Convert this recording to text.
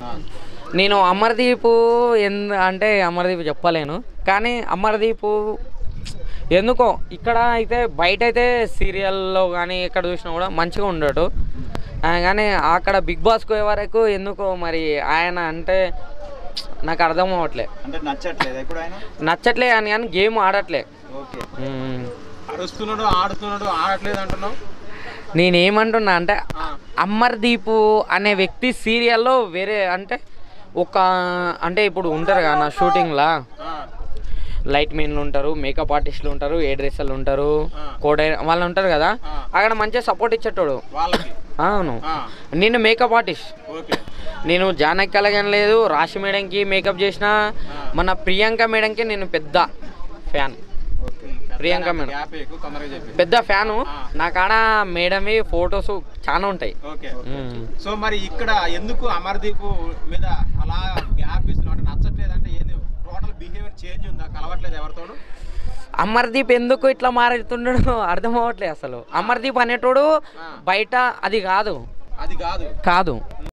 నేను అమర్దీప్ ఎందు అంటే అమర్దీప్ చెప్పలేను కానీ అమర్దీప్ ఎందుకో ఇక్కడ అయితే బయట అయితే సీరియల్లో కానీ ఎక్కడ చూసినా కూడా మంచిగా ఉండడు ఆ, కానీ అక్కడ బిగ్ బాస్కి పోయే వరకు ఎందుకో మరి ఆయన అంటే నాకు అర్థం అవ్వట్లే అంటే నచ్చట్లేదు ఎప్పుడు ఆయన నచ్చట్లే అని కానీ గేమ్ ఆడట్లే ఓకే మ్మ్. అరుస్తున్నాడు ఆడుతున్నాడు ఆడట్లేదు అంటున్నావు నేనేమంటున్నా అంటే అమర్దీప్ అనే వ్యక్తి సీరియల్లో వేరే అంటే ఒక అంటే ఇప్పుడు ఉంటారు కదా నా షూటింగ్లా లైట్ మెన్లు ఉంటారు మేకప్ ఆర్టిస్టులు ఉంటారు ఏ డ్రెస్సర్లు ఉంటారు కోడై వాళ్ళు ఉంటారు కదా అక్కడ మంచిగా సపోర్ట్ ఇచ్చేటోడు వాళ్ళకి అవును ఆ, నేను మేకప్ ఆర్టిస్ట్ ఓకే నేను జానకి కలగని లేదు రాశి మేడంకి మేకప్ చేసిన మన ప్రియాంక మేడంకి నేను పెద్ద fan okay Priyanka madam gap ఎక్కువ తొందరగా చెప్పి పెద్ద ఫ్యాను నా కాడ మేడమే ఫొటోస్ చాలా ఉంటాయి ఓకే మ్మ్. సో మరి ఇక్కడ ఎందుకు అమర్దీప్ మీద అలా గ్యాప్ ఇస్తున్నావు అంటే నచ్చట్లేదు అంటే ఏంది టోటల్ బిహేవియర్ చేంజ్ ఉందా కలవట్లేదు ఎవరితోడు అమర్దీప్ ఎందుకు ఇట్లా మారుతుండడు అర్థం అవ్వట్లేదు అసలు అమర్దీప్ అనేటోడు బయట అది కాదు అది కాదు కాదు